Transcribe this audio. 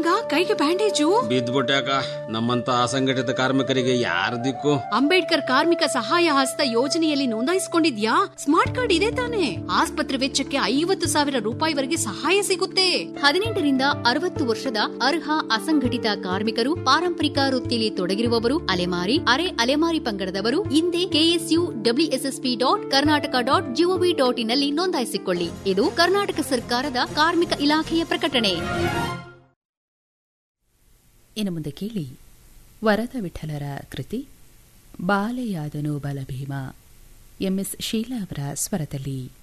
ಯಾಕಂಗ ಕೈಗೆ ಬ್ಯಾಂಡೇಜು ಬಿದ್ದ್ಬಿಟ್ಯಾಕ ನಮ್ಮಂತ ಅಸಂಘಟಿತ ಕಾರ್ಮಿಕರಿಗೆ ಯಾರ ದಿಕ್ಕು ಅಂಬೇಡ್ಕರ್ ಕಾರ್ಮಿಕ ಸಹಾಯ ಹಸ್ತ ಯೋಜನೆಯಲ್ಲಿ ನೋಂದಾಯಿಸಿಕೊಂಡಿದ್ಯಾ ಸ್ಮಾರ್ಟ್ ಕಾರ್ಡ್ ಇದೆ ತಾನೆ ಆಸ್ಪತ್ರೆ ವೆಚ್ಚಕ್ಕೆ ಐವತ್ತು ಸಾವಿರ ರೂಪಾಯಿವರೆಗೆ ಸಹಾಯ ಸಿಗುತ್ತೆ ಹದಿನೆಂಟರಿಂದ ಅರವತ್ತು ವರ್ಷದ ಅರ್ಹ ಅಸಂಘಟಿತ ಕಾರ್ಮಿಕರು ಪಾರಂಪರಿಕ ವೃತ್ತಿಯಲ್ಲಿ ತೊಡಗಿರುವವರು ಅಲೆಮಾರಿ ಅರೆ ಅಲೆಮಾರಿ ಪಂಗಡದವರು ಹಿಂದೆ KSU WSSP dot Karnataka dot GOV dot ಇನ್ನಲ್ಲಿ ನೋಂದಾಯಿಸಿಕೊಳ್ಳಿ ಇದು ಕರ್ನಾಟಕ ಸರ್ಕಾರದ ಕಾರ್ಮಿಕ ಇಲಾಖೆಯ ಪ್ರಕಟಣೆ ಇನ್ನು ಮುಂದೆ ಕೇಳಿ ವರದ ವಿಠಲರ ಕೃತಿ ಬಾಲೆಯಾದನು ಬಲಭೀಮ ಎಂಎಸ್ ಶೀಲಾ ಅವರ ಸ್ವರದಲ್ಲಿ